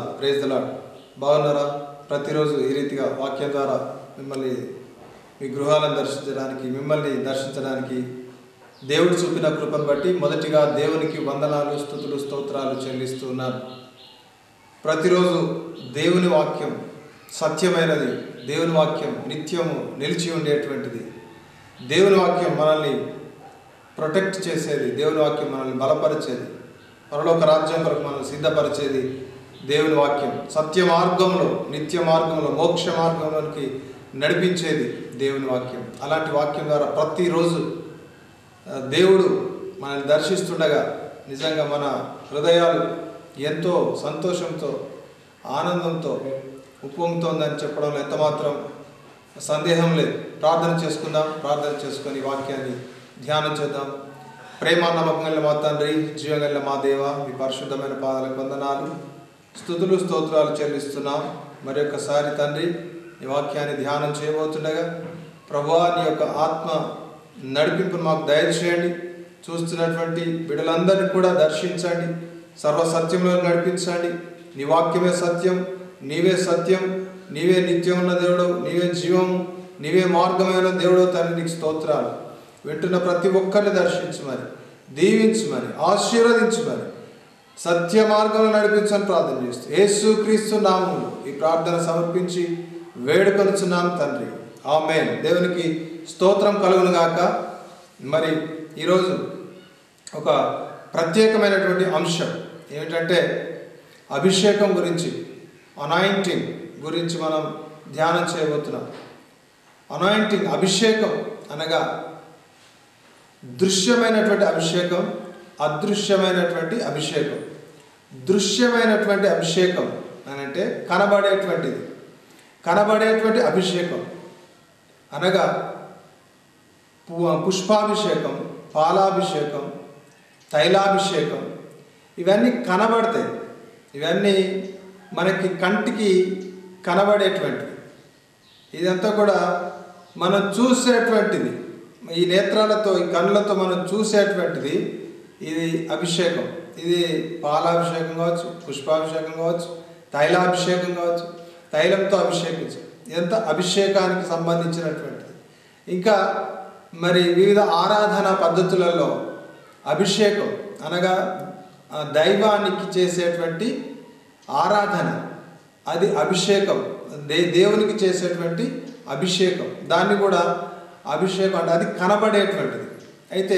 Praise the lord బాగున్నారా ప్రతిరోజు ఈ రీతిగా వాక్యం ద్వారా మిమ్మల్ని మీ గృహాలను దర్శించడానికి మిమ్మల్ని దర్శించడానికి దేవుడు చూపిన కృపను బట్టి మొదటిగా దేవునికి వందనాలు స్థుతులు స్తోత్రాలు చెల్లిస్తూ ఉన్నాను ప్రతిరోజు దేవుని వాక్యం సత్యమైనది దేవుని వాక్యం నిత్యము నిలిచి ఉండేటువంటిది దేవుని వాక్యం మనల్ని ప్రొటెక్ట్ చేసేది దేవుని వాక్యం మనల్ని బలపరిచేది పరలోక రాజ్యం కొరకు మనల్ని సిద్ధపరిచేది దేవుని వాక్యం సత్య మార్గంలో నిత్య మార్గంలో మోక్ష మార్గంలోనికి నడిపించేది దేవుని వాక్యం అలాంటి వాక్యం ద్వారా ప్రతిరోజు ఆ, దేవుడు మనల్ని దర్శిస్తుండగా నిజంగా మన హృదయాలు ఎంతో సంతోషంతో ఆనందంతో ఉప్పొంగుతోందని చెప్పడంలో ఎంతమాత్రం సందేహం లేదు ప్రార్థన చేసుకుందాం ప్రార్థన చేసుకొని ఈ వాక్యాన్ని ధ్యానం చేద్దాం ప్రేమ నమ్మకం గల మా తండ్రి జీవగల మా దేవ మీ పరిశుద్ధమైన పాదాలకు వందనాలు స్థుతులు స్తోత్రాలు చెల్లిస్తున్నాం మరి ఒక్కసారి తండ్రి ఈ వాక్యాన్ని ధ్యానం చేయబోతుండగా ప్రభువా నీ యొక్క ఆత్మ నడిపింపును మాకు దయచేయండి చూస్తున్నటువంటి బిడ్డలందరినీ కూడా దర్శించండి సర్వసత్యంలో నడిపించండి నీ వాక్యమే సత్యం నీవే సత్యం నీవే నిత్యం ఉన్న దేవుడు నీవే జీవం నీవే మార్గమైన దేవుడు తండ్రి నీకు స్తోత్రాలు వింటున్న ప్రతి ఒక్కరిని దర్శించు మరి దీవించు మరి ఆశీర్వదించు మరి సత్య మార్గంలో నడిపించని ప్రార్థన చేస్తూ యేసు క్రీస్తు నామములు ఈ ప్రార్థన సమర్పించి వేడుకొనుచున్నాం తండ్రి ఆమెన్ దేవునికి స్తోత్రం కలుగును గాక మరి ఈరోజు ఒక ప్రత్యేకమైనటువంటి అంశం ఏమిటంటే అభిషేకం గురించి అనాయింటింగ్ గురించి మనం ధ్యానం చేయబోతున్నాం అనాయింటింగ్ అభిషేకం అనగా దృశ్యమైనటువంటి అభిషేకం అదృశ్యమైనటువంటి అభిషేకం దృశ్యమైనటువంటి అభిషేకం అని అంటే కనబడేటువంటిది కనబడేటువంటి అభిషేకం అనగా పు- పుష్పాభిషేకం పాలాభిషేకం తైలాభిషేకం ఇవన్నీ కనబడతాయి ఇవన్నీ మనకి కంటికి కనబడేటువంటివి ఇదంతా కూడా మనం చూసేటువంటిది ఈ నేత్రాలతో ఈ కళ్ళతో మనం చూసేటువంటిది ఇది అభిషేకం ఇది పాలాభిషేకం కావచ్చు పుష్పాభిషేకం కావచ్చు తైలాభిషేకం కావచ్చు తైలంతో అభిషేకించు ఇదంతా అభిషేకానికి సంబంధించినటువంటిది ఇంకా మరి వివిధ ఆరాధన పద్ధతులలో అభిషేకం అనగా ఆ దైవానికి చేసేటువంటి ఆరాధన అది అభిషేకం దే దేవునికి చేసేటువంటి అభిషేకం దాన్ని కూడా అభిషేకం అంటే అది కనబడేటువంటిది అయితే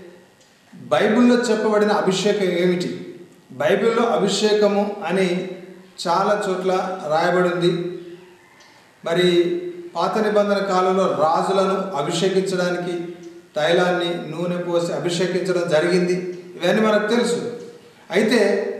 బైబిల్లో చెప్పబడిన అభిషేకం ఏమిటి బైబిల్లో అభిషేకము అని చాలా చోట్ల రాయబడింది మరి పాత నిబంధన కాలంలో రాజులను అభిషేకించడానికి తైలాన్ని నూనె పోసి అభిషేకించడం జరిగింది ఇవన్నీ మనకు తెలుసు అయితే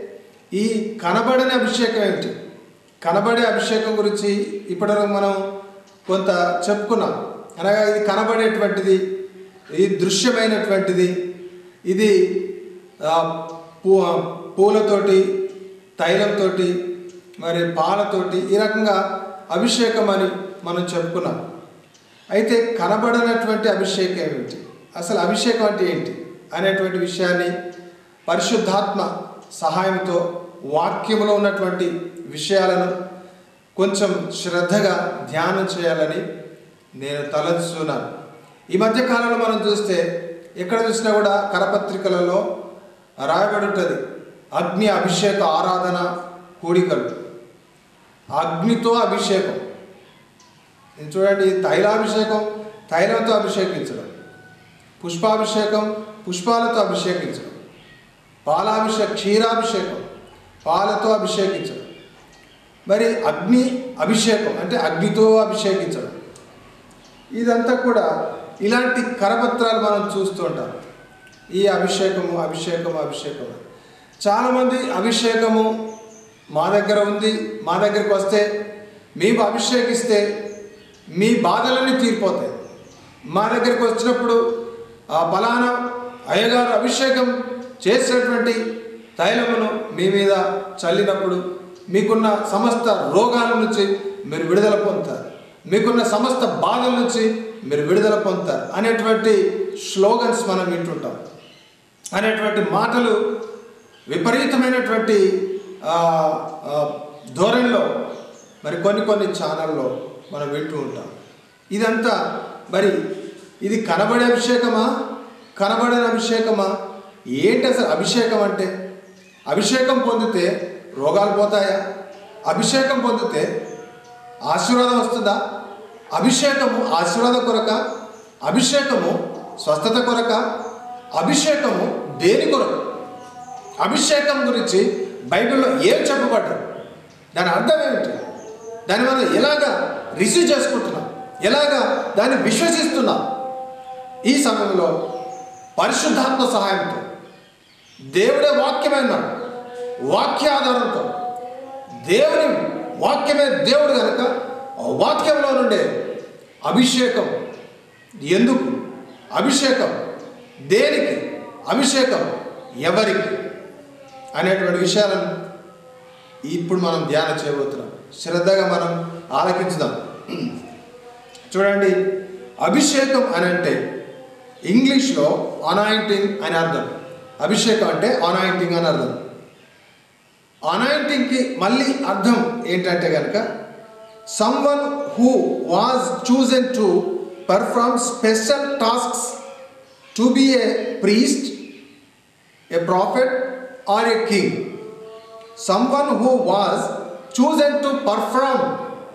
ఈ కనబడని అభిషేకం ఏమిటి కనబడే అభిషేకం గురించి ఇప్పటివరకు మనం కొంత చెప్పుకున్నాం అనగా ఇది కనబడేటువంటిది ఇది దృశ్యమైనటువంటిది ఇది ఆ, పూ పూలతోటి తైలంతోటి మరి పాలతోటి ఈ రకంగా అభిషేకం అని మనం చెప్పుకున్నాం అయితే కనబడనటువంటి అభిషేకం ఏమిటి అసలు అభిషేకం అంటే ఏంటి అనేటువంటి విషయాన్ని పరిశుద్ధాత్మ సహాయంతో వాక్యంలో ఉన్నటువంటి విషయాలను కొంచెం శ్రద్ధగా ధ్యానం చేయాలని నేను తలంచుతున్నాను ఈ మధ్య కాలంలో మనం చూస్తే ఎక్కడ చూసినా కూడా కరపత్రికలలో రాయబడి ఉంటుంది అగ్ని అభిషేక ఆరాధన కూడికలు అగ్నితో అభిషేకం ఇది చూడండి తైలాభిషేకం తైలంతో అభిషేకించడం పుష్పాభిషేకం పుష్పాలతో అభిషేకించడం పాలాభిషేకం క్షీరాభిషేకం పాలతో అభిషేకించడం మరి అగ్ని అభిషేకం అంటే అగ్నితో అభిషేకించడం ఇదంతా కూడా ఇలాంటి కరపత్రాలు మనం చూస్తూ ఉంటాం ఈ అభిషేకము అభిషేకము అభిషేకము అని. చాలామంది అభిషేకము మా దగ్గర ఉంది మా దగ్గరికి వస్తే మేము అభిషేకిస్తే మీ బాధలన్నీ తీరిపోతాయి మా దగ్గరికి వచ్చినప్పుడు ఆ ఫలానా అయ్యగారు అభిషేకం చేసినటువంటి తైలమును మీ మీద చల్లినప్పుడు మీకున్న సమస్త రోగాల నుంచి మీరు విడుదల పొందుతారు మీకున్న సమస్త బాధల నుంచి మీరు విడుదల పొందుతారు అనేటువంటి స్లోగన్స్ మనం వింటుంటాం అనేటువంటి మాటలు విపరీతమైనటువంటి ఆ, ఆ, ధోరణిలో మరి కొన్ని కొన్ని ఛానల్లో మనం వింటూ ఉంటాం ఇదంతా మరి ఇది కనబడే అభిషేకమా కనబడని అభిషేకమా ఏంటి అసలు అభిషేకం అంటే అభిషేకం పొందితే రోగాలు పోతాయా అభిషేకం పొందితే ఆశీర్వాదం వస్తుందా అభిషేకము ఆశీర్వాదం కొరక అభిషేకము స్వస్థత కొరక అభిషేకము దేని కొరకు అభిషేకం గురించి బైబిల్లో ఏం చెప్పబడ్డారు దాని అర్థం ఏమిటి దాన్ని మనం ఎలాగా రిసీవ్ చేసుకుంటున్నాం ఎలాగా దాన్ని విశ్వసిస్తున్నాం ఈ సమయంలో పరిశుద్ధాత్మ సహాయంతో దేవుడే వాక్యమైన వాక్యాధారంతో దేవుని వాక్యమే దేవుడు కనుక ఆ వాక్యంలో నుండే అభిషేకం ఎందుకు అభిషేకం దేనికి అభిషేకం ఎవరికి అనేటువంటి విషయాలను ఇప్పుడు మనం ధ్యానం చేయబోతున్నాం శ్రద్ధగా మనం ఆలకించుదాం చూడండి అభిషేకం అని అంటే ఇంగ్లీష్లో అనాయింటింగ్ అని అర్థం అభిషేకం అంటే అనాయింటింగ్ అని అర్థం అనాయింటింగ్కి మళ్ళీ అర్థం ఏంటంటే కనుక someone who was chosen to perform special tasks to be a priest a prophet or a king someone who was chosen to perform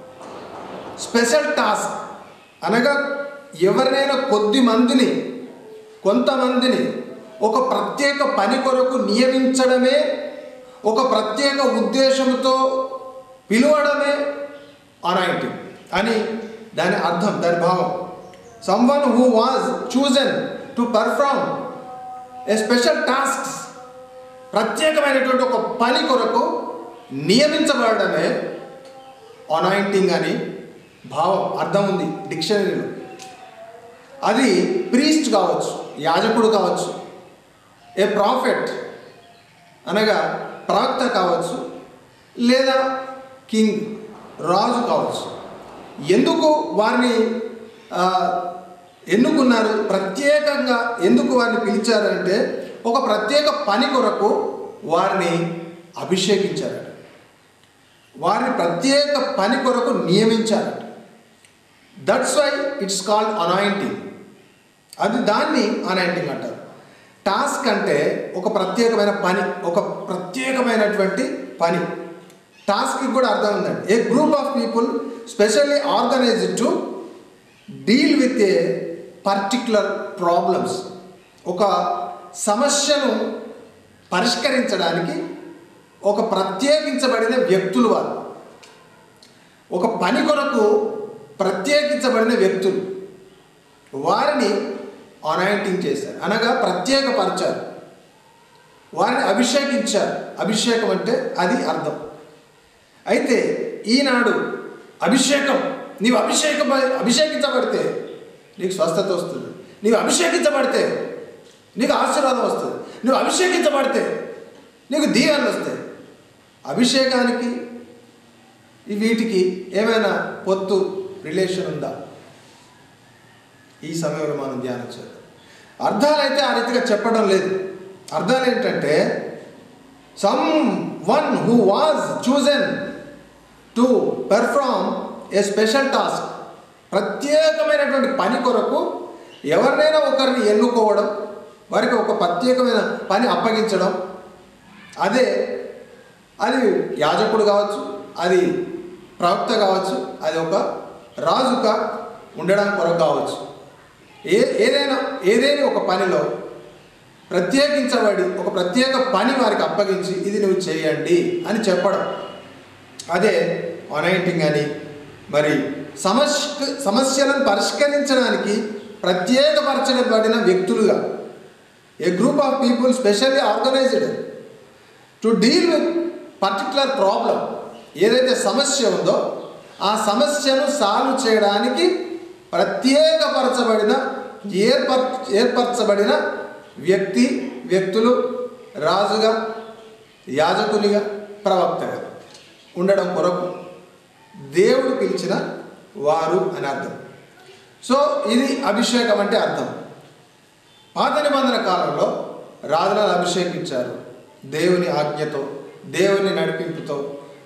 special task అనగా ఎవరినైనా కొద్ది మందిని కొంతమందిని ఒక ప్రత్యేక పని కొరకు నియమించడమే ఒక ప్రత్యేక ఉద్దేశంతో పిలవడమే అనాయింటింగ్ అని దాని అర్థం దాని భావం someone who was chosen to perform a special tasks ప్రత్యేకమైనటువంటి ఒక పని కొరకు నియమించబడమే అనాయింటింగ్ అని భావం అర్థం ఉంది డిక్షనరీలో అది ప్రీస్ట్ కావచ్చు యాజకుడు కావచ్చు ఏ ప్రాఫెట్ అనగా ప్రవక్త కావచ్చు లేదా కింగ్ రాజు కావచ్చు ఎందుకు వారిని ఆ, ఎన్నుకున్నారు ప్రత్యేకంగా ఎందుకు వారిని పిలిచారంటే ఒక ప్రత్యేక పని కొరకు వారిని అభిషేకించారట వారిని ప్రత్యేక పని కొరకు నియమించారట that's why it's called anointing అది దాన్ని అనాయింటింగ్ అంటారు టాస్క్ అంటే ఒక ప్రత్యేకమైన పని ఒక ప్రత్యేకమైనటువంటి పని టాస్క్కి కూడా అర్థం ఉందండి a group of people specially organised to deal with a particular problems ఒక సమస్యను పరిష్కరించడానికి ఒక ప్రత్యేకించబడిన వ్యక్తులు వారు ఒక పని కొరకు ప్రత్యేకించబడిన వ్యక్తులు వారిని అనాయింటింగ్ చేశారు అనగా ప్రత్యేకపరిచారు వారిని అభిషేకించారు అభిషేకం అంటే అది అర్థం అయితే ఈనాడు అభిషేకం నీవు అభిషేక అభిషేకించబడితే నీకు స్వస్థత వస్తుంది నీవు అభిషేకించబడితే నీకు ఆశీర్వాదం వస్తుంది నువ్వు అభిషేకించబడితే నీకు దీవెనలు వస్తాయి అభిషేకానికి ఈ వీటికి ఏమైనా పొత్తు రిలేషన్ ఉందా ఈ సమయంలో మనం ధ్యానం చేద్దాం అర్థాలు అయితే ఆ రీతిగా చెప్పడం లేదు అర్థాలు ఏంటంటే someone who was chosen to perform a special task ప్రత్యేకమైనటువంటి పని కొరకు ఎవరినైనా ఒకరిని ఎన్నుకోవడం వారికి ఒక ప్రత్యేకమైన పని అప్పగించడం అదే అది యాజకుడు కావచ్చు అది ప్రవక్త కావచ్చు అది ఒక రాజుగా ఉండడం కొరకు కావచ్చు ఏ ఏదైనా ఏదైనా ఒక పనిలో ప్రత్యేకించబడి ఒక ప్రత్యేక పని వారికి అప్పగించి ఇది నువ్వు చేయండి అని చెప్పడం అదే అనాయింటింగ్ అని మరి సమస్య సమస్యలను పరిష్కరించడానికి ప్రత్యేకపరచబడిన వ్యక్తులుగా a group of people specially organised to deal with particular problem ఏదైతే సమస్య ఉందో ఆ సమస్యను సాల్వ్ చేయడానికి ప్రత్యేకపరచబడిన ఏర్పర్ ఏర్పరచబడిన వ్యక్తి వ్యక్తులు రాజుగా యాజకునిగా ప్రవక్తగా ఉండడం కొరకు దేవుడు పిలిచిన వారు అని అర్థం సో ఇది అభిషేకం అంటే అర్థం పాత నిబంధన కాలంలో రాజులను అభిషేకించారు దేవుని ఆజ్ఞతో దేవుని నడిపింపుతో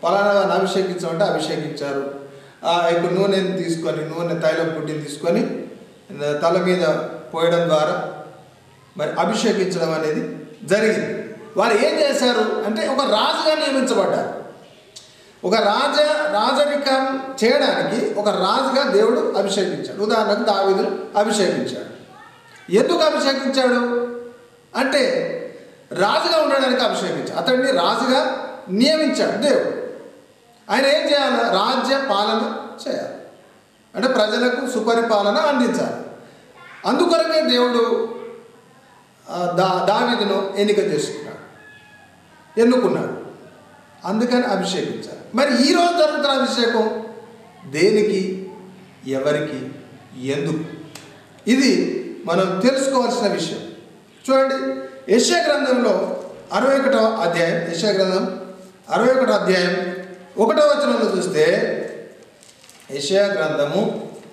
పలానా వారిని అభిషేకించమంటే అభిషేకించారు ఆ యొక్క నూనెని తీసుకొని నూనె తైలం పుట్టిని తీసుకొని తల మీద పోయడం ద్వారా మరి అభిషేకించడం అనేది జరిగింది వారు ఏం చేశారు అంటే ఒక రాజుగా నియమించబడ్డారు ఒక రాజ రాజరికం చేయడానికి ఒక రాజుగా దేవుడు అభిషేకించాడు ఉదాహరణకు దావీదును అభిషేకించాడు ఎందుకు అభిషేకించాడు అంటే రాజుగా ఉండడానికి అభిషేకించాడు అతడిని రాజుగా నియమించాడు దేవుడు ఆయన ఏం చేయాలి రాజ్య పాలన చేయాలి అంటే ప్రజలకు సుపరిపాలన అందించాలి అందుకొరకే దేవుడు ఆ, దా దావీదును ఎన్నిక చేసుకున్నాడు ఎన్నుకున్నాడు అందుకని అభిషేకించారు మరి ఈరోజు జరుగుతున్న అభిషేకం దేనికి ఎవరికి ఎందుకు ఇది మనం తెలుసుకోవాల్సిన విషయం చూడండి యశా గ్రంథంలో అరవై ఒకటో అధ్యాయం యశా గ్రంథం అరవై ఒకటో అధ్యాయం ఒకటో వచనంలో చూస్తే యశా గ్రంథము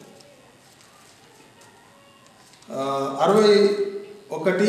ఆ, అరవై ఒకటి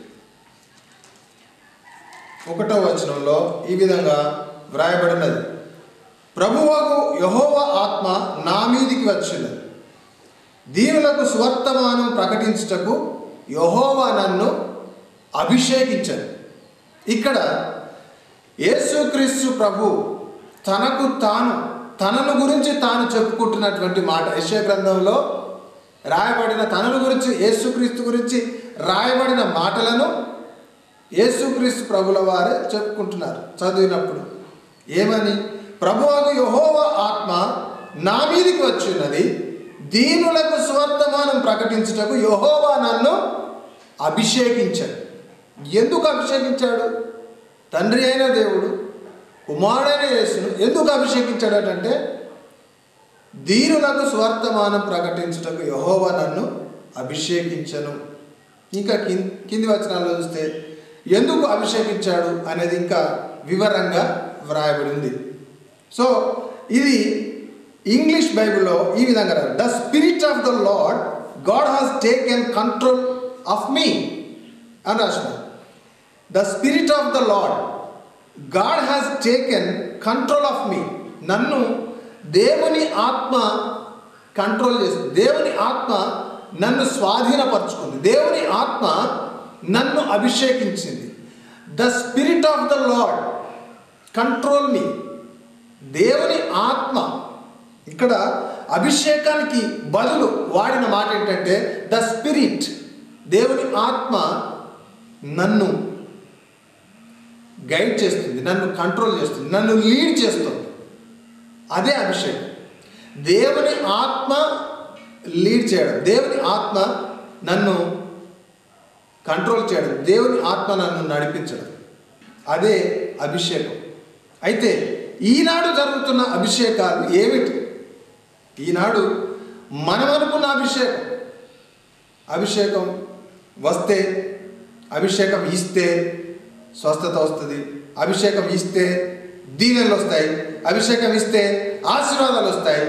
ఒకటో వచనంలో ఈ విధంగా వ్రాయబడినది ప్రభువకు యహోవ ఆత్మ నా మీదికి వచ్చినది దీనులకు స్వర్తమానం ప్రకటించుటకు యహోవా నన్ను అభిషేకించను ఇక్కడ యేసుక్రీస్తు ప్రభు తనకు తాను తనను గురించి తాను చెప్పుకుంటున్నటువంటి మాట యశ్య గ్రంథంలో రాయబడిన తనను గురించి యేసుక్రీస్తు గురించి రాయబడిన మాటలను యేసుక్రీస్తు ప్రభుల వారే చెప్పుకుంటున్నారు చదివినప్పుడు ఏమని ప్రభువకు యహోవ ఆత్మ నా మీదికి వచ్చి ఉన్నది దీనులకు స్వర్తమానం ప్రకటించుటకు యహోవా నన్ను అభిషేకించాడు ఎందుకు అభిషేకించాడు తండ్రి అయిన దేవుడు కుమారుడైన యేసును ఎందుకు అభిషేకించాడు అంటే దీనులకు స్వర్తమానం ప్రకటించుటకు యహోవా నన్ను అభిషేకించను ఇంకా కింది కింది వచనాల్లో చూస్తే ఎందుకు అభిషేకించాడు అనేది ఇంకా వివరంగా వ్రాయబడి ఉంది సో ఇది ఇంగ్లీష్ బైబిల్లో ఈ విధంగా the spirit of the lord God has taken control of me అని రాసినారు the spirit of the lord God has taken control of me నన్ను దేవుని ఆత్మ కంట్రోల్ చేసింది దేవుని ఆత్మ నన్ను స్వాధీనపరుచుకుంది దేవుని ఆత్మ నన్ను అభిషేకించింది the spirit of the lord control me దేవుని ఆత్మ ఇక్కడ అభిషేకానికి బదులు వాడిన మాట ఏంటంటే ద స్పిరిట్ దేవుని ఆత్మ నన్ను గైడ్ చేస్తుంది నన్ను కంట్రోల్ చేస్తుంది నన్ను లీడ్ చేస్తుంది అదే అభిషేకం దేవుని ఆత్మ లీడ్ చేయడం దేవుని ఆత్మ నన్ను కంట్రోల్ చేయడం దేవుని ఆత్మ నన్ను నడిపించడం అదే అభిషేకం అయితే ఈనాడు జరుగుతున్న అభిషేకాలు ఏమిటి ఈనాడు మనం అనుకున్న అభిషేకం అభిషేకం వస్తే అభిషేకం ఇస్తే స్వస్థత వస్తుంది అభిషేకం ఇస్తే దీవెనలు వస్తాయి అభిషేకం ఇస్తే ఆశీర్వాదాలు వస్తాయి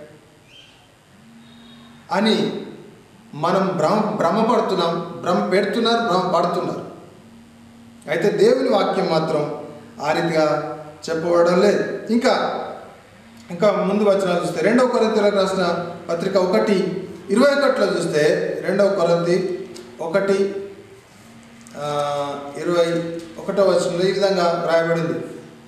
అని మనం భ్రమ భ్రమపడుతున్నాం భ్రమ పెడుతున్నారు భ్రమ పడుతున్నారు అయితే దేవుని వాక్యం మాత్రం ఆ రీతిగా చెప్పబడడం లేదు ఇంకా ఇంకా ముందు వచ్చిన చూస్తే రెండవ కొరింతలకు రాసిన పత్రిక ఒకటి ఇరవై ఒకటిలో చూస్తే రెండవ కొరంతి ఒకటి ఆ, ఇరవై ఒకటో వచనంలో ఈ విధంగా రాయబడింది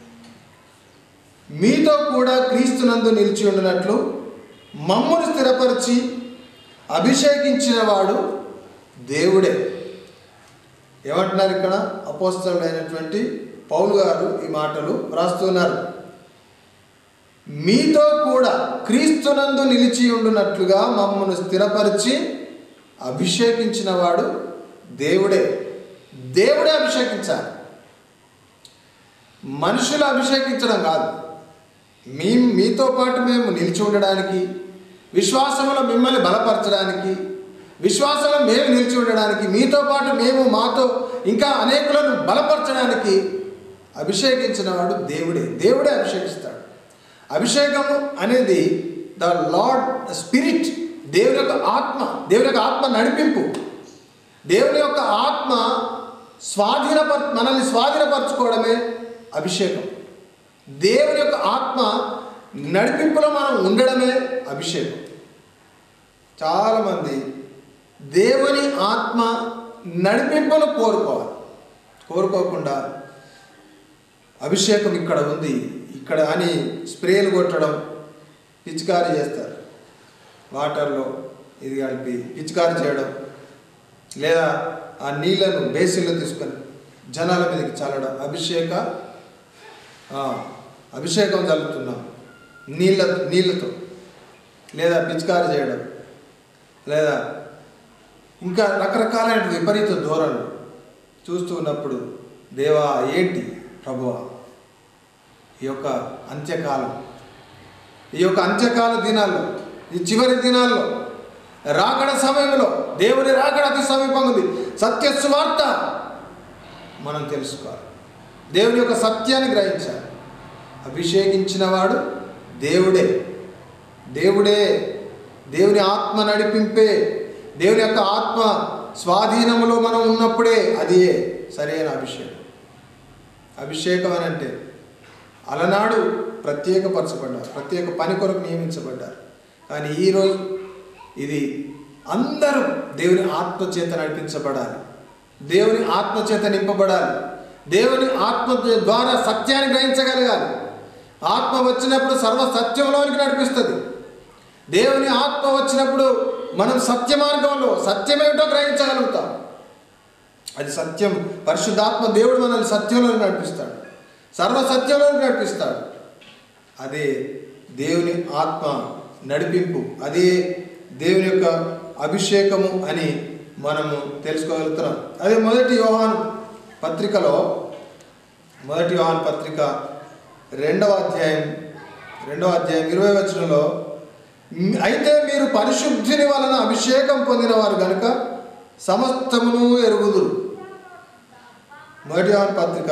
మీతో కూడా క్రీస్తునందు నిలిచి ఉండినట్లు మమ్మును స్థిరపరిచి అభిషేకించిన వాడు దేవుడే ఏమంటున్నారు ఇక్కడ అపోస్తలుడైనటువంటి పౌలు గారు ఈ మాటలు రాస్తున్నారు మీతో కూడా క్రీస్తునందు నిలిచి ఉండునట్లుగా మమ్మను స్థిరపరిచి అభిషేకించిన వాడు దేవుడే దేవుడే అభిషేకించాలి మనుషులు అభిషేకించడం కాదు మీ మీతో పాటు మేము నిలిచి ఉండడానికి విశ్వాసంలో మిమ్మల్ని బలపరచడానికి విశ్వాసంలో మేము నిలిచి ఉండడానికి మీతో పాటు మేము మాతో ఇంకా అనేకులను బలపరచడానికి అభిషేకించిన వాడు దేవుడే దేవుడే అభిషేకిస్తాడు అభిషేకము అనేది ద లార్డ్ స్పిరిట్ దేవుని యొక్క ఆత్మ దేవుని యొక్క ఆత్మ నడిపింపు దేవుని యొక్క ఆత్మ స్వాధీనపర మనల్ని స్వాధీనపరచుకోవడమే అభిషేకం దేవుని యొక్క ఆత్మ నడిపింపులో మనం ఉండడమే అభిషేకం చాలామంది దేవుని ఆత్మ నడిపింపును కోరుకోవాలి కోరుకోకుండా అభిషేకం ఇక్కడ ఉంది ఇక్కడ అని స్ప్రేలు కొట్టడం పిచికారీ చేస్తారు వాటర్లో ఇది కలిపి పిచికారీ చేయడం లేదా ఆ నీళ్లను బేసిన్లో తీసుకొని జనాల మీదకి చల్లడం అభిషేక ఆ, అభిషేకం చల్లుతున్నాం నీళ్ళ నీళ్ళతో లేదా పిచికారీ చేయడం లేదా ఇంకా రకరకాలైన విపరీత ధోరణులు చూస్తూ ఉన్నప్పుడు దేవా ఏంటి ప్రభువా ఈ యొక్క అంత్యకాలం ఈ యొక్క అంత్యకాల దినాల్లో ఈ చివరి దినాల్లో రాకడ సమయంలో దేవుని రాకడ అతి సమీపంగా ఉంది సత్య సువార్త మనం తెలుసుకోవాలి దేవుని యొక్క సత్యాన్ని గ్రహించాలి అభిషేకించిన వాడు దేవుడే దేవుడే దేవుని ఆత్మ నడిపింపే దేవుని యొక్క ఆత్మ స్వాధీనంలో మనం ఉన్నప్పుడే అది సరైన అభిషేకం అభిషేకం అని అంటే అలనాడు ప్రత్యేకపరచబడ్డారు ప్రత్యేక పని కొరకు నియమించబడ్డారు కానీ ఈరోజు ఇది అందరూ దేవుని ఆత్మ చేత నడిపించబడాలి దేవుని ఆత్మ చేత నింపబడాలి దేవుని ఆత్మ ద్వారా సత్యాన్ని గ్రహించగలగాలి ఆత్మ వచ్చినప్పుడు సర్వ సత్యంలోనికి నడిపిస్తుంది దేవుని ఆత్మ వచ్చినప్పుడు మనం సత్య మార్గంలో సత్యమేమిటో గ్రహించగలుగుతాం అది సత్యం పరిశుద్ధాత్మ దేవుడు మనల్ని సత్యంలో నడిపిస్తాడు సర్వ సత్యంలో నడిపిస్తాడు అదే దేవుని ఆత్మ నడిపింపు అదే దేవుని యొక్క అభిషేకము అని మనము తెలుసుకోగలుగుతున్నాం అదే మొదటి యోహాను పత్రికలో మొదటి యోహాను పత్రిక రెండవ అధ్యాయం రెండవ అధ్యాయం ఇరవై వచనంలో "మ్, అయితే మీరు పరిశుద్ధిని వలన అభిషేకం పొందిన వారు కనుక సమస్తమును ఎరుగుదురు మొదటి యోహాను పత్రిక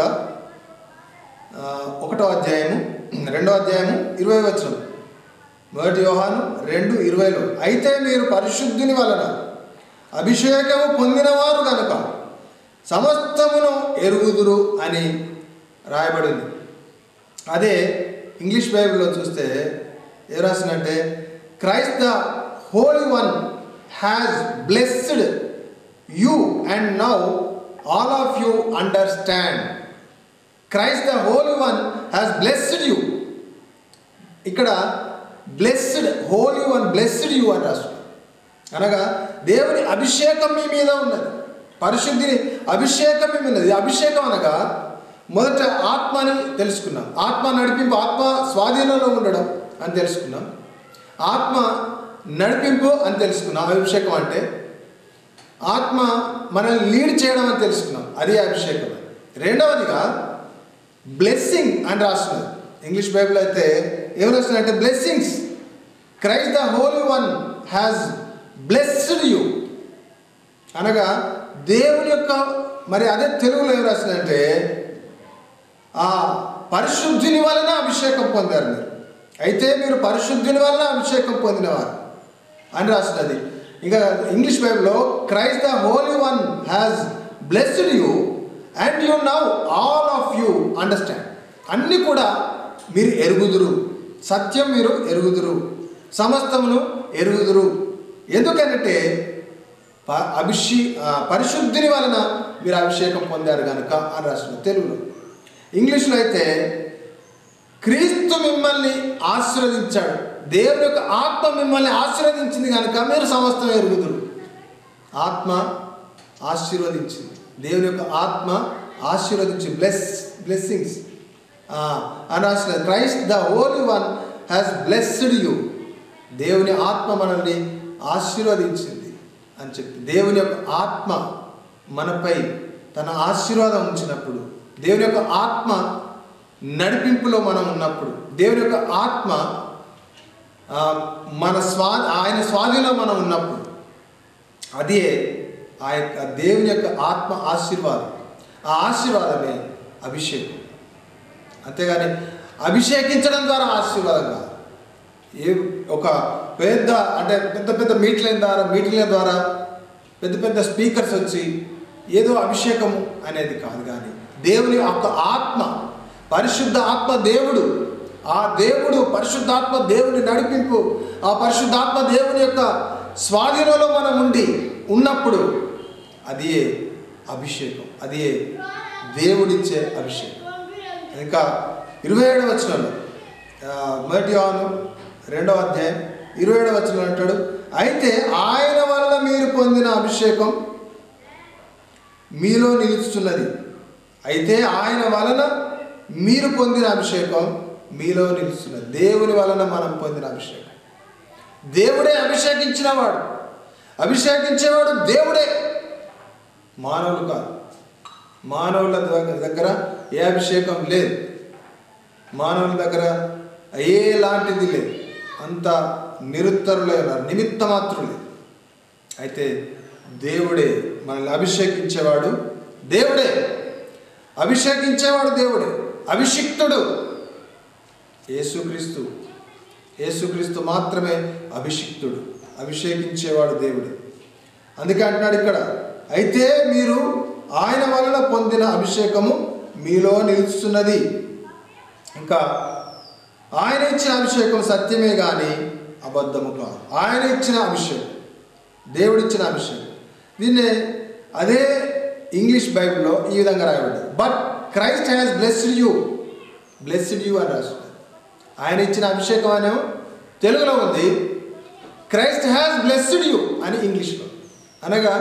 ఆ, ఒకటో అధ్యాయము రెండో అధ్యాయము ఇరవై వచనం మొదటి యోహాను రెండు ఇరవైలో అయితే మీరు పరిశుద్ధిని వలన అభిషేకము పొందినవారు కనుక సమస్తమును ఎరుగుదురు అని రాయబడింది అదే ఇంగ్లీష్ బైబిల్లో చూస్తే ఏ రాసిందంటే Christ the holy one has blessed you and now all of you understand Christ the holy one has blessed you ఇక్కడ blessed holy one blessed you అని రాస్తుంది అనగా దేవుని అభిషేకం మీ మీద ఉన్నది పరిశుద్ధిని అభిషేకం మీ మీద ఉన్నది ఈ అభిషేకం అనగా మొదట ఆత్మని తెలుసుకున్నాం ఆత్మ నడిపింపు ఆత్మ స్వాధీనంలో ఉండడం అని తెలుసుకున్నాం ఆత్మ నడిపింపు అని తెలుసుకున్నాం అభిషేకం అంటే ఆత్మ మనల్ని లీడ్ చేయడం అని తెలుసుకున్నాం అది అభిషేకం రెండవదిగా బ్లెస్సింగ్ అని రాస్తున్నది ఇంగ్లీష్ బైబిల్ అయితే ఏం రాస్తున్నది అంటే blessings Christ the holy one has blessed you అనగా దేవుని యొక్క మరి అదే తెలుగులో ఏం రాసిందంటే ఆ పరిశుద్ధిని వలన అభిషేకం పొందారు మీరు అయితే మీరు పరిశుద్ధిని వలన అభిషేకం పొందినవారు అని రాస్తున్నది ఇంకా ఇంగ్లీష్ బైబిల్లో Christ the holy one has blessed you and you now all of you understand అన్నీ కూడా మీరు ఎరుగుదురు సత్యం మీరు ఎరుగుదురు సమస్తమును ఎరుగుదురు ఎందుకనంటే ప- అభిషే ఆ, పరిశుద్ధిని వలన మీరు అభిషేకం పొందారు కనుక అని రాసిన తెలుగులో ఇంగ్లీష్లో అయితే క్రీస్తు మిమ్మల్ని ఆశీర్వదించాడు దేవుని యొక్క ఆత్మ మిమ్మల్ని ఆశీర్వదించింది కనుక మీరు సమస్తం ఎరుగుదురు ఆత్మ ఆశీర్వదించింది దేవుని యొక్క ఆత్మ ఆశీర్వదించి బ్లెస్ బ్లెస్సింగ్స్ అని రాసిన Christ the only one has blessed you దేవుని ఆత్మ మనల్ని ఆశీర్వదించింది అని చెప్పి దేవుని యొక్క ఆత్మ మనపై తన ఆశీర్వాదం ఉంచినప్పుడు దేవుని యొక్క ఆత్మ నడిపింపులో మనం ఉన్నప్పుడు దేవుని యొక్క ఆత్మ ఆ, మన స్వా ఆయన స్వాధీనంలో మనం ఉన్నప్పుడు అదే ఆ యొక్క దేవుని యొక్క ఆత్మ ఆశీర్వాదం ఆ ఆశీర్వాదమే అభిషేకం అంతేగాని అభిషేకించడం ద్వారా ఆశీర్వాదం కాదు ఏ ఒక పెద్ద అంటే పెద్ద పెద్ద మీటింగ్ల ద్వారా మీటింగ్ల ద్వారా పెద్ద పెద్ద స్పీకర్స్ వచ్చి ఏదో అభిషేకము అనేది కాదు కానీ దేవుని యొక్క ఆత్మ పరిశుద్ధ ఆత్మ దేవుడు ఆ దేవుడు పరిశుద్ధాత్మ దేవుని నడిపింపు ఆ పరిశుద్ధాత్మ దేవుని యొక్క స్వాధీనంలో మనం ఉండి ఉన్నప్పుడు అది అభిషేకం అది దేవుడిచ్చే అభిషేకం ఇంకా ఇరవై ఏడవ వచనంలో ఆ, మొదటి యోహాను రెండవ అధ్యాయం ఇరవై ఏడవ వచనం అంటాడు అయితే ఆయన వలన మీరు పొందిన అభిషేకం మీలో నిలుచుతున్నది అయితే ఆయన వలన మీరు పొందిన అభిషేకం మీలో నిలుస్తున్నది దేవుని వలన మనం పొందిన అభిషేకం దేవుడే అభిషేకించినవాడు అభిషేకించేవాడు దేవుడే మానవులు కాదు మానవుల దగ్గ- దగ్గర ఏ అభిషేకం లేదు మానవుల దగ్గర ఏ లాంటిది లేదు అంత నిరుత్తరులే ఉన్నారు నిమిత్త మాత్రులే అయితే దేవుడే మనల్ని అభిషేకించేవాడు దేవుడే అభిషేకించేవాడు దేవుడే అభిషిక్తుడు యేసుక్రీస్తు యేసుక్రీస్తు మాత్రమే అభిషిక్తుడు అభిషేకించేవాడు దేవుడే అందుకే అంటున్నాడు ఇక్కడ అయితే మీరు ఆయన వలన పొందిన అభిషేకము మీలో నిలుస్తున్నది ఇంకా ఆయన ఇచ్చిన అభిషేకం సత్యమే కానీ అబద్ధము కాదు ఆయన ఇచ్చిన అభిషేకం దేవుడిచ్చిన అభిషేకం దీన్నే అదే ఇంగ్లీష్ బైబిల్లో ఈ విధంగా రాయబడ్డది but Christ has blessed you blessed you అని రాస్తుంది ఆయన ఇచ్చిన అభిషేకం అనేమో తెలుగులో ఉంది క్రైస్ట్ హ్యాస్ బ్లెస్డ్ యూ అని ఇంగ్లీష్లో అనగా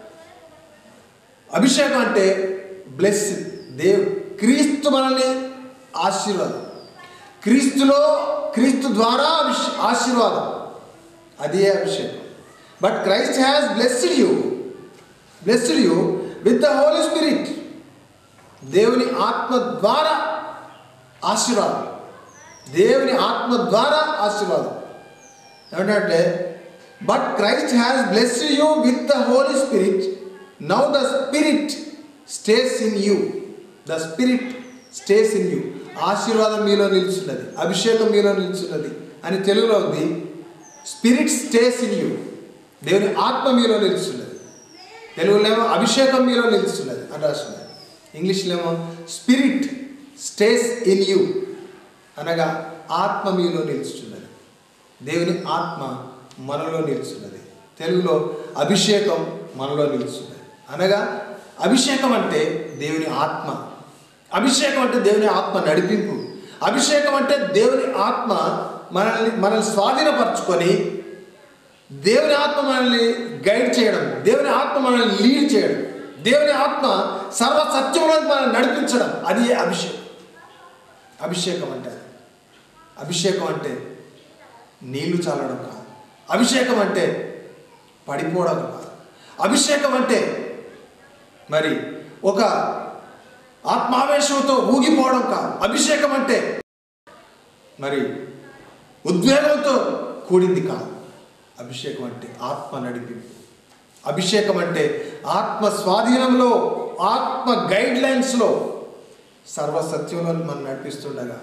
అభిషేకం అంటే బ్లెస్ దేవ్ క్రీస్తు మనల్ని ఆశీర్వాదం క్రీస్తులో క్రీస్తు ద్వారా అభిష్- ఆశీర్వాదం అదే అభిషేకం but Christ has blessed you blessed you with the holy spirit దేవుని ఆత్మ ద్వారా ఆశీర్వాదం దేవుని ఆత్మ ద్వారా ఆశీర్వాదం ఏమంటే but Christ has blessed you with the holy spirit now the spirit stays in you the spirit stays in you ఆశీర్వాదం మీలో నిలుచున్నది అభిషేకం మీలో నిలుచున్నది అని తెలుగులో ఉంది స్పిరిట్ స్టేస్ ఇన్ యూ దేవుని ఆత్మ మీలో నిలుచున్నది తెలుగులో ఏమో అభిషేకం మీలో నిలుస్తున్నది అని రాస్తున్నది ఇంగ్లీష్లో ఏమో స్పిరిట్ స్టేస్ ఇన్ యూ అనగా ఆత్మ మీలో నిలుస్తున్నది దేవుని ఆత్మ మనలో నిలుస్తున్నది తెలుగులో అభిషేకం మనలో నిలుస్తున్నది అనగా అభిషేకం అంటే దేవుని ఆత్మ అభిషేకం అంటే దేవుని ఆత్మ నడిపింపు అభిషేకం అంటే దేవుని ఆత్మ మనల్ని మనల్ని స్వాధీనపరచుకొని దేవుని ఆత్మ మనల్ని గైడ్ చేయడం దేవుని ఆత్మ మనల్ని లీడ్ చేయడం దేవుని ఆత్మ సర్వ సత్యంలో మనల్ని నడిపించడం అది అభిషేకం అభిషేకం అంటే అది. అభిషేకం అంటే నీళ్లు చల్లడం కాదు అభిషేకం అంటే పడిపోవడం కాదు అభిషేకం అంటే మరి ఒక ఆత్మావేశంతో ఊగిపోవడం కాదు అభిషేకం అంటే మరి ఉద్వేగంతో కూడింది కాదు అభిషేకం అంటే ఆత్మ నడిపింపు అభిషేకం అంటే ఆత్మ స్వాధీనంలో ఆత్మ గైడ్ లైన్స్లో సర్వసత్యంలో మనం నడిపిస్తుండగా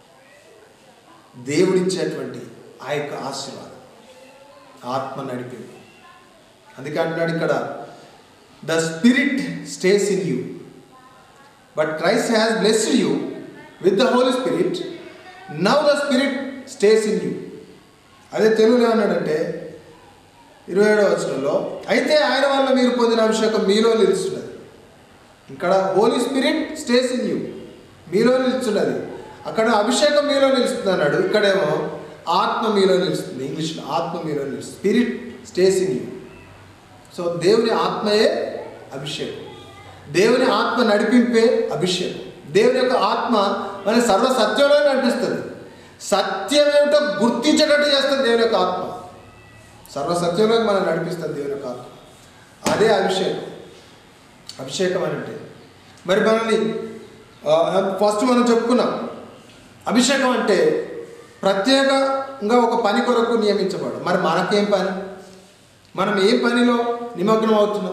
దేవుడిచ్చేటువంటి ఆ యొక్క ఆశీర్వాదం ఆత్మ నడిపింపు అందుకే అంటున్నాడు ఇక్కడ the spirit stays in you but Christ has blessed you with the holy spirit now the spirit stays in you అదే తెలుగులో ఏమన్నాడంటే ఇరవై ఏడవ వచనంలో అయితే ఆయన వల్ల మీరు పొందిన అభిషేకం మీలో నిలుస్తున్నది ఇక్కడ holy spirit stays in you మీలో నిలుస్తున్నది అక్కడ అభిషేకం మీలో నిలుస్తుంది అన్నాడు ఇక్కడేమో ఆత్మ మీలో నిలుస్తుంది ఇంగ్లీష్లో ఆత్మ మీలో నిలుస్తుంది spirit stays in you so దేవుని ఆత్మయే అభిషేకం దేవుని ఆత్మ నడిపింపే అభిషేకం దేవుని యొక్క ఆత్మ మన సర్వ సత్యంలో నడిపిస్తుంది సత్యం ఏమిటో గుర్తించేటట్టు చేస్తుంది దేవుని యొక్క ఆత్మ సర్వ సత్యంలో మనం నడిపిస్తుంది దేవుని యొక్క ఆత్మ అదే అభిషేకం అభిషేకం అని అంటే మరి మనల్ని ఫస్ట్ మనం చెప్పుకున్నాం అభిషేకం అంటే ప్రత్యేకంగా ఒక పని కొరకు నియమించబడు మరి మనకేం పని మనం ఏ పనిలో నిమగ్నం అవుతున్నాం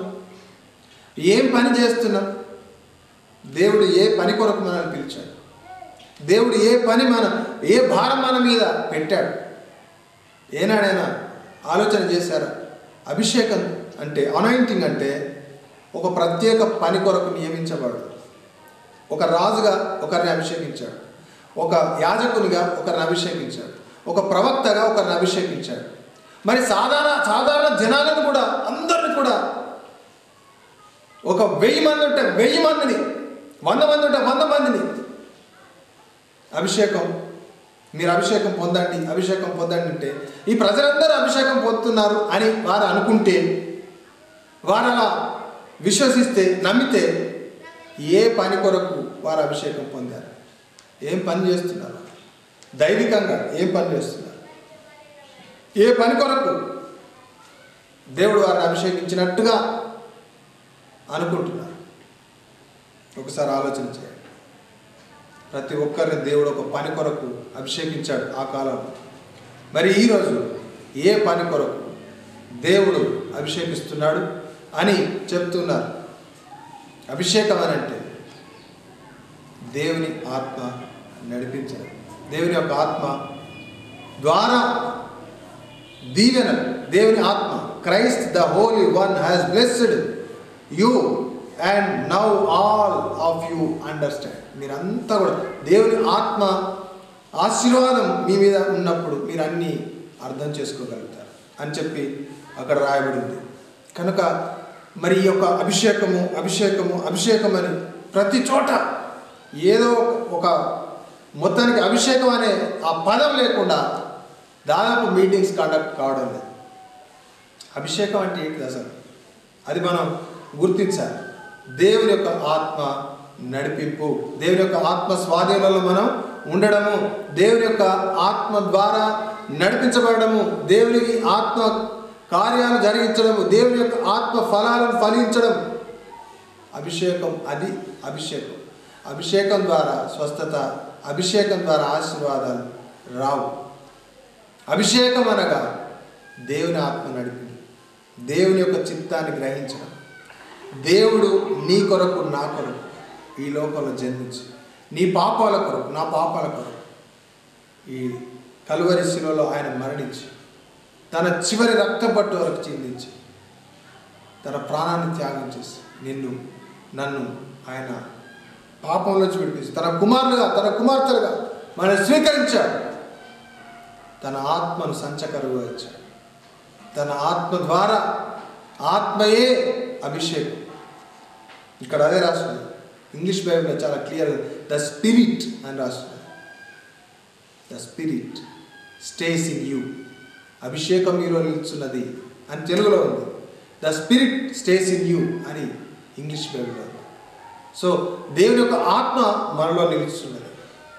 ఏం పని చేస్తున్నాం దేవుడు ఏ పని కొరకు మనల్ని పిలిచాడు దేవుడు ఏ పని మన ఏ భారం మన మీద పెట్టాడు ఏనాడైనా ఆలోచన చేశారా అభిషేకం అంటే అనాయింటింగ్ అంటే ఒక ప్రత్యేక పని కొరకు నియమించబడు ఒక రాజుగా ఒకరిని అభిషేకించాడు ఒక యాజకునిగా ఒకరిని అభిషేకించాడు ఒక ప్రవక్తగా ఒకరిని అభిషేకించాడు మరి సాధారణ సాధారణ జనాలను కూడా అందరిని కూడా ఒక వెయ్యి మంది ఉంటే వెయ్యి మందిని వంద మంది ఉంటే వంద మందిని అభిషేకం మీరు అభిషేకం పొందండి అభిషేకం పొందండి అంటే ఈ ప్రజలందరూ అభిషేకం పొందుతున్నారు అని వారు అనుకుంటే వారు అలా విశ్వసిస్తే నమ్మితే ఏ పని కొరకు వారు అభిషేకం పొందారు ఏం పని చేస్తున్నారు దైవికంగా ఏం పని చేస్తున్నారు ఏ పని కొరకు దేవుడు వారిని అభిషేకించినట్టుగా అనుకుంటున్నారు ఒకసారి ఆలోచన చేయండి ప్రతి ఒక్కరిని దేవుడు ఒక పని కొరకు అభిషేకించాడు ఆ కాలంలో మరి ఈరోజు ఏ పని కొరకు దేవుడు అభిషేకిస్తున్నాడు అని చెప్తున్నారు అభిషేకం అని అంటే దేవుని ఆత్మ నడిపించడం దేవుని యొక్క ఆత్మ ద్వారా దీవెన దేవుని ఆత్మ Christ the holy one has blessed you and now all of you understand మీరంతా కూడా దేవుని ఆత్మ ఆశీర్వాదం మీ మీద ఉన్నప్పుడు మీరు అన్నీ అర్థం చేసుకోగలుగుతారు అని చెప్పి అక్కడ రాయబడింది కనుక మరి ఈ యొక్క అభిషేకము అభిషేకము అభిషేకం అని ప్రతి చోట ఏదో ఒక మొత్తానికి అభిషేకం అనే ఆ పదం లేకుండా దాదాపు మీటింగ్స్ కండక్ట్ కావడం లేదు అభిషేకం అంటే ఏంటిది అసలు అది మనం గుర్తించాలి దేవుని యొక్క ఆత్మ నడిపింపు దేవుని యొక్క ఆత్మ స్వాధీనంలో మనం ఉండడము దేవుని యొక్క ఆత్మ ద్వారా నడిపించబడము దేవునికి ఆత్మ కార్యాలు జరిగించడము దేవుని యొక్క ఆత్మ ఫలాలను ఫలించడం అభిషేకం అది అభిషేకం అభిషేకం ద్వారా స్వస్థత అభిషేకం ద్వారా ఆశీర్వాదాలు రావు అభిషేకం అనగా దేవుని ఆత్మ నడిపి దేవుని యొక్క చిత్తాన్ని గ్రహించడం దేవుడు నీ కొరకు నా కొరకు ఈ లోకంలో జన్మించి నీ పాపాల కొరకు నా పాపాల కొరకు ఈ కలువరి శిలలో ఆయన మరణించి తన చివరి రక్తపట్టు వరకు చిందించి తన ప్రాణాన్ని త్యాగం చేసి నిన్ను నన్ను ఆయన పాపంలోంచి విడిపించి తన కుమారులుగా తన కుమార్తెలుగా మనం స్వీకరించాడు తన ఆత్మను సంచకరుగా ఇచ్చాడు తన ఆత్మ ద్వారా ఆత్మయే అభిషేకం ఇక్కడ అదే రాస్తుంది ఇంగ్లీష్ బైబిల్లో చాలా క్లియర్ ద స్పిరిట్ అని రాస్తుంది the spirit stays in you అభిషేకం మీలో నిలుచున్నది అని తెలుగులో ఉంది the spirit stays in you అని ఇంగ్లీష్ బైబిల్లో ఉంది సో దేవుని యొక్క ఆత్మ మనలో నిలుస్తున్నది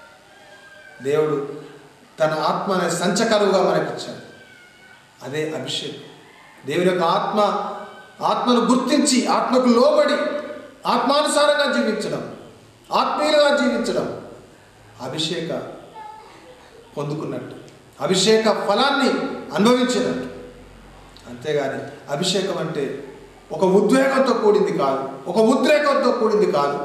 దేవుడు తన ఆత్మ అనే సంచకరువుగా మనకిచ్చాడు అదే అభిషేకం దేవుని యొక్క ఆత్మ ఆత్మను గుర్తించి ఆత్మకు లోబడి ఆత్మానుసారంగా జీవించడం ఆత్మీయులుగా జీవించడం అభిషేక పొందుకున్నట్టు అభిషేక ఫలాన్ని అనుభవించినట్టు అంతేగాని అభిషేకం అంటే ఒక ఉద్వేగంతో కూడింది కాదు ఒక ఉద్రేకంతో కూడింది కాదు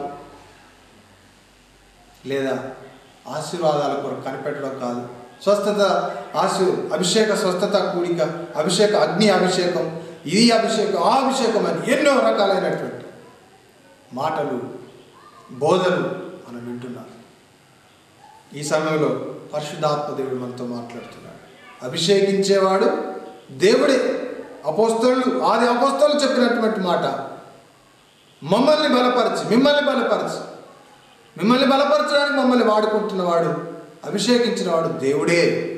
లేదా ఆశీర్వాదాల కొరకు కనిపెట్టడం కాదు స్వస్థత ఆశు అభిషేక స్వస్థత కూడిక అభిషేక అగ్ని అభిషేకం ఇది అభిషేకం ఆ అభిషేకం అని ఎన్నో రకాలైనటువంటి మాటలు బోధలు మనం వింటున్నాం ఈ సమయంలో పరిశుద్ధాత్మ దేవుడు మనతో మాట్లాడుతున్నాడు అభిషేకించేవాడు దేవుడే అపోస్తలు ఆది అపోస్తలు చెప్పినటువంటి మాట మమ్మల్ని బలపరచి మిమ్మల్ని బలపరచి మిమ్మల్ని బలపరచడానికి మమ్మల్ని వాడుకుంటున్నవాడు అభిషేకించినవాడు దేవుడే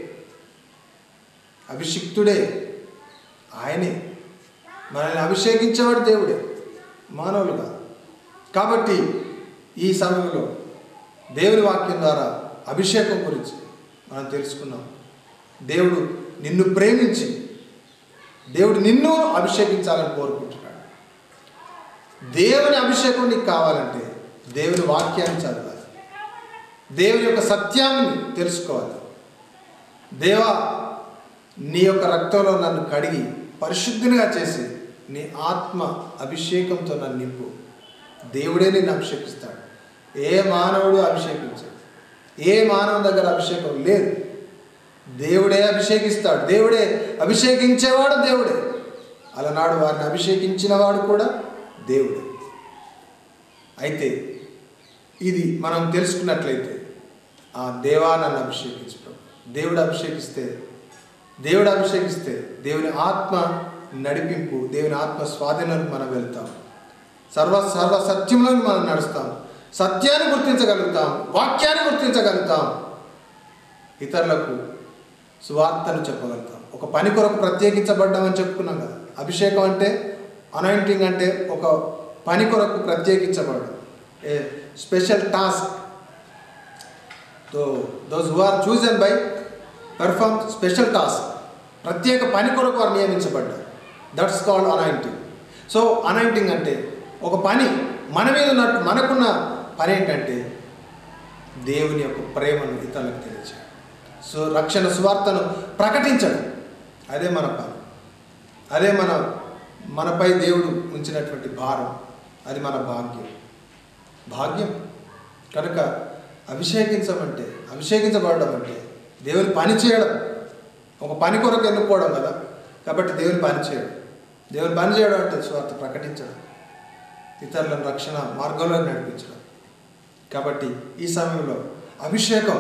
అభిషిక్తుడే ఆయనే మనల్ని అభిషేకించేవాడు దేవుడే మానవులు కాదు కాబట్టి ఈ సమయంలో దేవుని వాక్యం ద్వారా అభిషేకం గురించి మనం తెలుసుకున్నాం దేవుడు నిన్ను ప్రేమించి దేవుడు నిన్ను అభిషేకించాలని కోరుకుంటున్నాడు దేవుని అభిషేకం నీకు కావాలంటే దేవుని వాక్యాన్ని చదవాలి దేవుని యొక్క సత్యాన్ని తెలుసుకోవాలి దేవా నీ యొక్క రక్తంలో నన్ను కడిగి పరిశుద్ధినిగా చేసి నీ ఆత్మ అభిషేకంతో నన్ను నింపు దేవుడే నిన్ను అభిషేకిస్తాడు ఏ మానవుడు అభిషేకించాడు ఏ మానవుని దగ్గర అభిషేకం లేదు దేవుడే అభిషేకిస్తాడు దేవుడే అభిషేకించేవాడు దేవుడే అలనాడు వారిని అభిషేకించిన వాడు కూడా దేవుడే అయితే ఇది మనం తెలుసుకున్నట్లయితే ఆ దేవా నన్ను అభిషేకించు ప్రభు దేవుడు అభిషేకిస్తే దేవుడు అభిషేకిస్తే దేవుని ఆత్మ నడిపింపు దేవుని ఆత్మ స్వాధీనానికి మనం వెళ్తాం సర్వ సర్వ సత్యంలోకి మనం నడుస్తాం సత్యాన్ని గుర్తించగలుగుతాం వాక్యాన్ని గుర్తించగలుగుతాం ఇతరులకు సువార్తను చెప్పగలుగుతాం ఒక పని కొరకు ప్రత్యేకించబడ్డామని చెప్పుకున్నాం కదా అభిషేకం అంటే అనాయింటింగ్ అంటే ఒక పని కొరకు ప్రత్యేకించబడడం a special task to those who are chosen by perform special task ప్రత్యేక పని కొరకు వారు నియమించబడ్డారు that's called anointing so anointing అంటే ఒక పని మన మీద ఉన్నట్టు మనకున్న పని ఏంటంటే దేవుని యొక్క ప్రేమను ఇతరులకు తెలియచేయడం సో రక్షణ సువార్తను ప్రకటించడం అదే మన పని అదే మన మనపై దేవుడు ఉంచినటువంటి భారం అది మన భాగ్యం భాగ్యం కనుక అభిషేకించమంటే అభిషేకించబడడం అంటే దేవుని పని చేయడం ఒక పని కొరకు ఎన్నుకోవడం కదా కాబట్టి దేవుని పని చేయడం దేవుని పని చేయడం అంటే స్వార్థ ప్రకటించడం ఇతరులను రక్షణ మార్గంలో నడిపించడం కాబట్టి ఈ సమయంలో అభిషేకం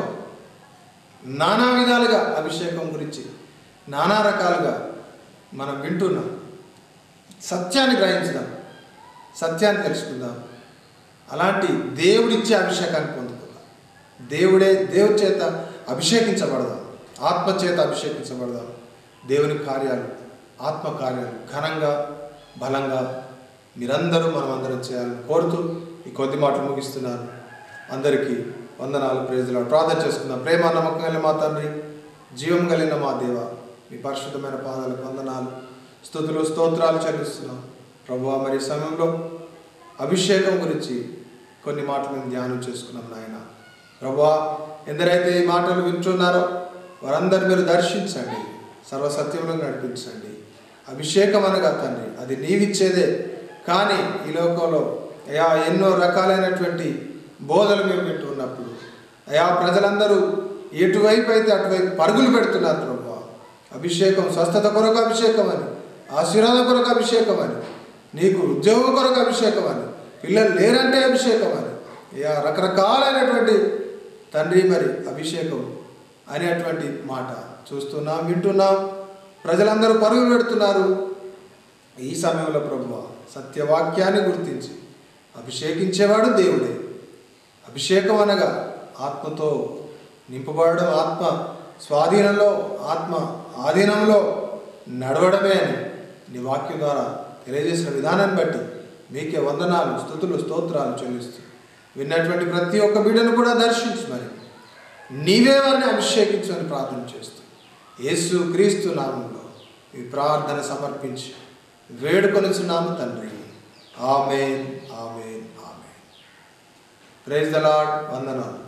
నానా విధాలుగా అభిషేకం గురించి నానా రకాలుగా మనం వింటున్నాం సత్యాన్ని గ్రహించుదాం సత్యాన్ని తెలుసుకుందాం అలాంటి దేవుడిచ్చే అభిషేకాన్ని పొందుకుందాం దేవుడే దేవుడి చేత అభిషేకించబడదాం ఆత్మ చేత అభిషేకించబడదాం దేవుని కార్యాలు ఆత్మ కార్యాలు ఘనంగా బలంగా మీరందరూ మనం అందరం చేయాలని కోరుతూ ఈ కొద్ది మాటలు ముగిస్తున్నాను అందరికీ వందనాలు ప్రేజులు ప్రార్థన చేసుకుందాం ప్రేమ నమ్మకం కలిగిన మా తండ్రి జీవం కలిగిన మా దేవ మీ పరిశుద్ధమైన పాదాలకు వందనాలు స్థుతులు స్తోత్రాలు చెల్లిస్తున్నాం ప్రభువా మరి ఈ సమయంలో అభిషేకం గురించి కొన్ని మాటలు మేము ధ్యానం చేసుకున్నాం నాయన ప్రభువా ఎందరైతే ఈ మాటలు వింటున్నారో వారందరూ మీరు దర్శించండి సర్వసత్యంలో నడిపించండి అభిషేకం అనగా తండ్రి అది నీవిచ్చేదే కానీ ఈ లోకంలో అయా ఎన్నో రకాలైనటువంటి బోధలు మేము వింటున్నప్పుడు అయా ప్రజలందరూ ఎటువైపు అయితే అటువైపు పరుగులు పెడుతున్నారు ప్రభు అభిషేకం స్వస్థత కొరకు అభిషేకం అని ఆశీర్వాద కొరకు అభిషేకం అని నీకు ఉద్యోగం కొరకు అభిషేకం అని పిల్లలు లేరంటే అభిషేకం అని ఇక రకరకాలైనటువంటి తండ్రి మరి అభిషేకం అనేటువంటి మాట చూస్తున్నాం వింటున్నాం ప్రజలందరూ పరుగులు పెడుతున్నారు ఈ సమయంలో ప్రభువ సత్యవాక్యాన్ని గుర్తించి అభిషేకించేవాడు దేవుడే అభిషేకం అనగా ఆత్మతో నింపబడడం ఆత్మ స్వాధీనంలో ఆత్మ ఆధీనంలో నడవడమే అని నీ వాక్యం ద్వారా తెలియజేసిన విధానాన్ని బట్టి మీకే వందనాలు స్థుతులు స్తోత్రాలు చెల్లిస్తూ విన్నటువంటి ప్రతి ఒక్క బిడ్డను కూడా దర్శించు మరి నీవే వారిని అభిషేకించు అని ప్రార్థన చేస్తూ యేసు క్రీస్తు నామంలో ఈ ప్రార్థన సమర్పించి వేడుకొనిచున్నాము తండ్రి amen amen amen praise the lord వందనాలు